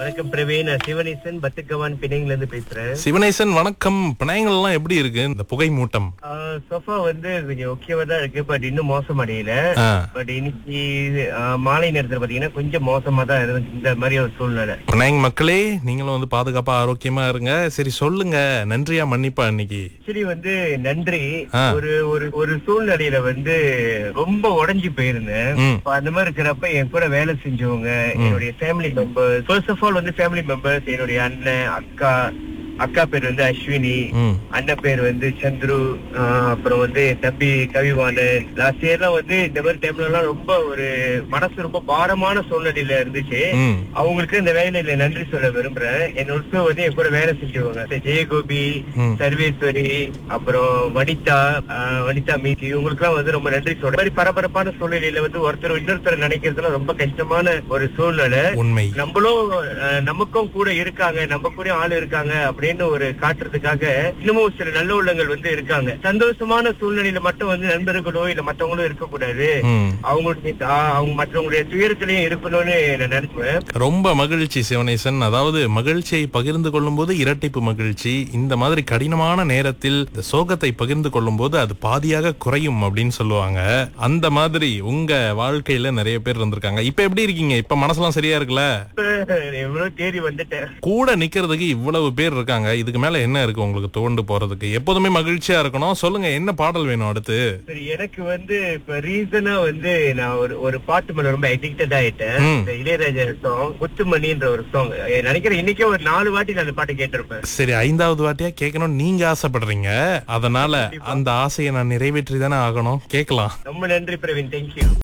வணக்கம் பிரவீன் நான் சிவனேசன் பத்துக்கவான் பிணைங்கல இருந்து பேசுறேன் சிவனேசன் வணக்கம் பிணையங்கள் எல்லாம் எப்படி இருக்கு இந்த புகை மூட்டம் சோஃபா வந்து கொஞ்சம் ஓகேவா தான் இருக்கு பட் இன்னும் மோசம் அடையல ஆ, பட் இன்னைக்கு ஆ, மாலை நேரத்துல பாத்தீங்கன்னா கொஞ்சம் மோசமா தான் இருந்துச்சு இந்த மாதிரி ஒரு சூழ்நிலை பிணையங் மக்களே நீங்களும் வந்து பாதுகாப்பா ஆரோக்கியமா இருங்க சரி சொல்லுங்க நன்றியா மன்னிப்பா இன்னைக்கு ஆக்சுவலி வந்து நன்றி ஆ. ஒரு ஒரு ஒரு சூழ்நிலையில வந்து ரொம்ப உடைஞ்சு போயிருந்தேன் ம். அப்ப அந்த மாதிரி இருக்கிறப்ப என் கூட வேலை செஞ்சவங்க என்னுடைய family members first of all வந்து ஃபேமிலி மெம்பர்ஸ் என்னுடைய அண்ணன் அக்கா அக்கா பேர் வந்து அஸ்வினி ம் அண்ணன் பேர் வந்து சந்துரு ஆஹ் அப்புறம் வந்து என் தம்பி கவிவாணன் லாஸ்ட் இயர்லாம் வந்து இந்த மாதிரி டைம்ல எல்லாம் ரொம்ப ஒரு மனசு ரொம்ப பாரமான சூழ்நிலையில இருந்துச்சு ம் அவங்களுக்கு இந்த வேலையில நன்றி சொல்ல விரும்புறேன் என்னோட வந்து என் கூட வேலை செஞ்சவங்க இந்த ஜெயகோபி ம். சர்வேஸ்வரி அப்புறம் வனிதா ஆஹ் வனிதா மீதி இவங்களுக்கு எல்லாம் வந்து ரொம்ப நன்றி சொல்றேன் இந்த மாதிரி பரபரப்பான சூழ்நிலையில வந்து ஒருத்தர் இன்னொருத்தர் நினைக்கிறதுல ரொம்ப கஷ்டமான ஒரு சூழ்நிலை உண்மை நம்மளும் அஹ், நமக்கும் கூட இருக்காங்க நம்ம கூட ஆள் இருக்காங்க அப்படின்னு ஒரு காட்டுறதுக்காக இன்னமும் சில நல்ல உள்ளங்கள் வந்து இருக்காங்க சந்தோஷமான சூழ்நிலையில மட்டும் வந்து நண்பர்களோ இல்ல மத்தவங்களோ இருக்கக்கூடாது ம் அவங்களுடைய ஆஹ், அவங்க மற்றவங்களுடைய துயரத்திலையும் இருக்கணும்னு நான் நினைச்சுவேன் ரொம்ப மகிழ்ச்சி சிவனேசன் அதாவது மகிழ்ச்சியை பகிர்ந்து கொள்ளும் போது இரட்டிப்பு மகிழ்ச்சி இந்த மாதிரி கடினமான நேரத்தில் இந்த சோகத்தை பகிர்ந்து கொள்ளும் போது அது பாதியாக குறையும் அப்படின்னு சொல்லுவாங்க அந்த மாதிரி உங்க வாழ்க்கையில நிறைய பேர் இருந்திருக்காங்க இப்ப எப்படி இருக்கீங்க இப்ப மனசெல்லாம் சரியா இருக்குல்ல இப்ப எவ்வளவு தேடி வந்துட்டேன் கூட நிக்கிறதுக்கு இவ்வளவு பேர் இருக்காங்க இதுக்கு மேல என்ன இருக்கு உங்களுக்கு தோண்டு போறதுக்கு எப்போதுமே மகிழ்ச்சியா இருக்கணும் சொல்லுங்க என்ன பாடல் வேணும் அடுத்து சரி எனக்கு வந்து இப்ப ரீசனா வந்து நான் ஒரு ஒரு பாட்டு மேல ரொம்ப அடிக்டட் ஆயிட்டேன் ம். இந்த இளையராஜா சாங் முத்துமணின்ற ஒரு சாங் நினைக்கிறேன் இன்னைக்கே ஒரு நாலு வாட்டி நான் அந்த பாட்டு கேட்டிருப்பேன் சரி ஐந்தாவது வாட்டியா கேட்கணும் நீங்க ஆசைப்படுறீங்க அதனால அந்த ஆசையை நான் நிறைவேற்றி தானே ஆகணும் கேட்கலாம் ரொம்ப நன்றி பிரவீன் தேங்க்யூ